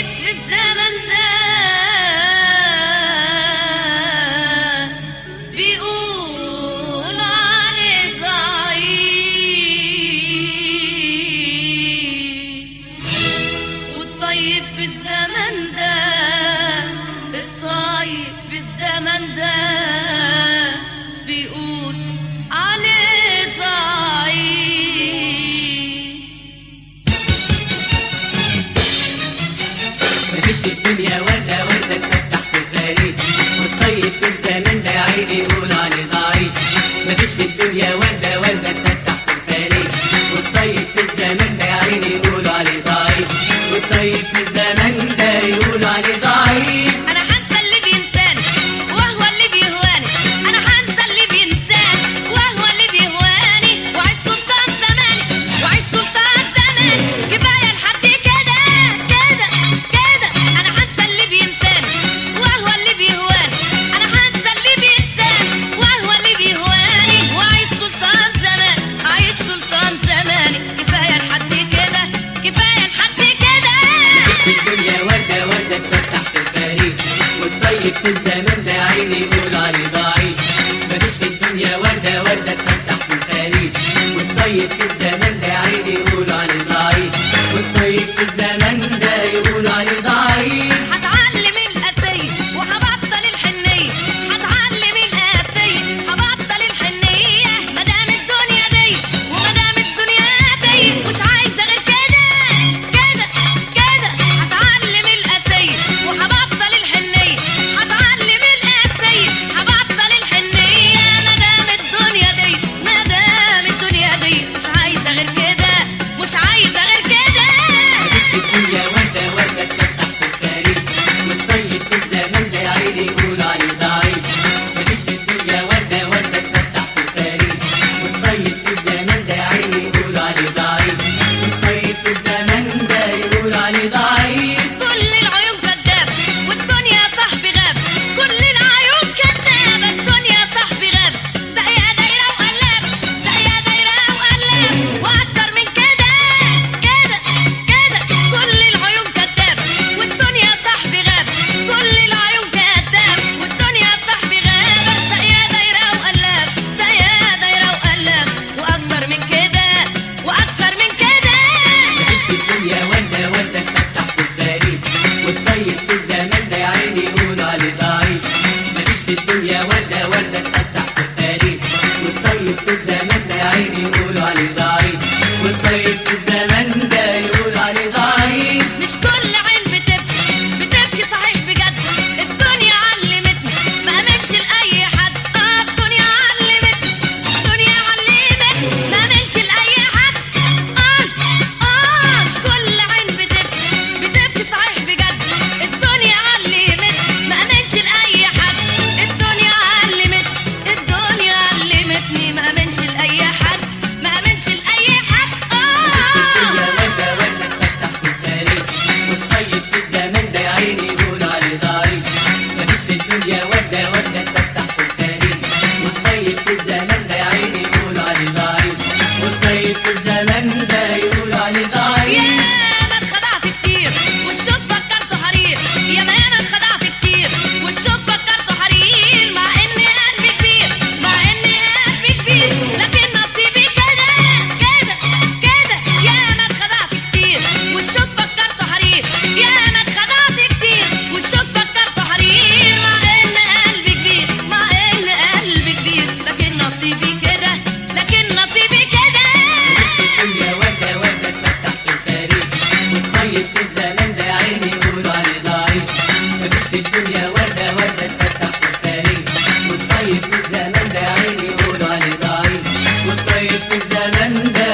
والطيب في الزمن ده بيقول عليه ضعيف والطيب في الزمن ده الطيب في الزمن ده بيقول عليه ضعيف مفيش في الدنيا وردة وردة تفتح في الخليج والطيب في الزمان ده يا عيني يقول عليه ضعيف مفيش في الدنيا وردة وردة تفتح في الخليج والطيب في الزمان ده يا عيني يقول عليه ضعيف والطيب في الزمان ده يقول عليه ضعيف انا هنسى اللي بينساني وهو اللي بيهواني انا هنسى اللي بينساني وهو اللي بيهواني وعيش سلطان زماني وعيش سلطان زماني كفايه لحد كده كده كده انا هنسى اللي بينساني وهو اللي بيهواني انا هنسى اللي بينساني وهو اللي بيهواني وعيش سلطان زماني عيش سلطان زماني كفايه لحد كده كفايه لحد كده مفيش في الدنيا وردة وردة تفتح في الخليج والطيب في الزمان ده يا عيني يقول عليه ضعيف مفيش في الدنيا وردة وردة تفتح في الخليج والطيب في الزمان ده يا عيني يقول عليه ضعيف والطيب في الزمان ده يقول عليه ضعيف هتعلم القاسية وهبطل الحنية هتعلم القاسية هبطل الحنية مدام الدنيا دي ومدام الدنيا دي مش عايزة غير كده كده كده هتعلم القاسية وهبطل الحنية هتعلم القاسية هبطل الحنية مدام الدنيا دي مدام الدنيا دي مش عايزة غير كده مش عايزة غير كده مفيش في الدنيا وردة وردة تفتح في الخليج والطيب في الزمان ده يا عيني يقول عليه ضعيف مفيش في الدنيا وردة وردة تفتح في الخليج والطيب في الزمان ده يا عيني يقول عليه ضعيف والطيب في الزمان ده يقول عليه ضعيف كل العيون كدابة والدنيا صاحبي غاب كل العيون كدابة الدنيا صاحبي غاب ساقية دايرة وقلاب ساقية دايرة وقلاب وأكتر من كده كده كده كل العيون كدابة والدنيا صاحبي غاب كل العيون كداب والدنيا صاحبي غاب ساقية دايرة وقلاب ساقية دايرة وقلاب وأكتر من كده وأكتر من كده مفيش في الدنيا وردة وردة تفتح في الخليج والطيب في الزمان ده يا عيني يقول عليه ضعيف مفيش في الدنيا وردة وردة تفتح في الخليج والطيب في الزمان ده يا عيني يقول عليه ضعيف والطيب في الزمان ده يقول عليه ضعيف مش كل عين بتبكي بتبكي صحيح بجد الدنيا علمتني ما امنش لاي حد اه الدنيا علمتني الدنيا علمتني ما امنش لاي حد اه اه مش كل عين بتبكي بتبكي صحيح بجد الدنيا علمتني ما امنش لاي حد الدنيا علمتني الدنيا علمتني ما امنش لاي حد ما امنش لاي حد الدنيا اه وردة وردة تفتح في الخليج والطيب في الزمان ده يا عيني يقول عليه ضعيف مفيش في الدنيا وردة وردة تفتح في الخليج والطيب في الزمان ده يا عيني يقول عليه ضعيف والطيب في الزمان ده يقول عليه ضعيف يا ما اتخدعت كتير والشوف فكرته حرير يا ما انا اتخدعت كتير والشوف فكرته حرير مع ان قلبي كبير مع ان قلبي كبير لكن نصيبي كده كده كده يا ما اتخدعت كتير والشوف فكرته حرير يا ما اتخدعت كتير والشوف فكرته حرير مع ان قلبي كبير مع ان قلبي كبير لكن نصيبي كده لكن نصيبي كده مفيش في الدنيا وردة وردة تفتح في الخليج والطيب في الزمان ده يا عيني يقول عليه ضعيف مفيش في الدنيا وردة وردة تفتح في الخليج والطيب في الزمان ده يا عيني يقول عليه ضعيف والطيب في الزمان ده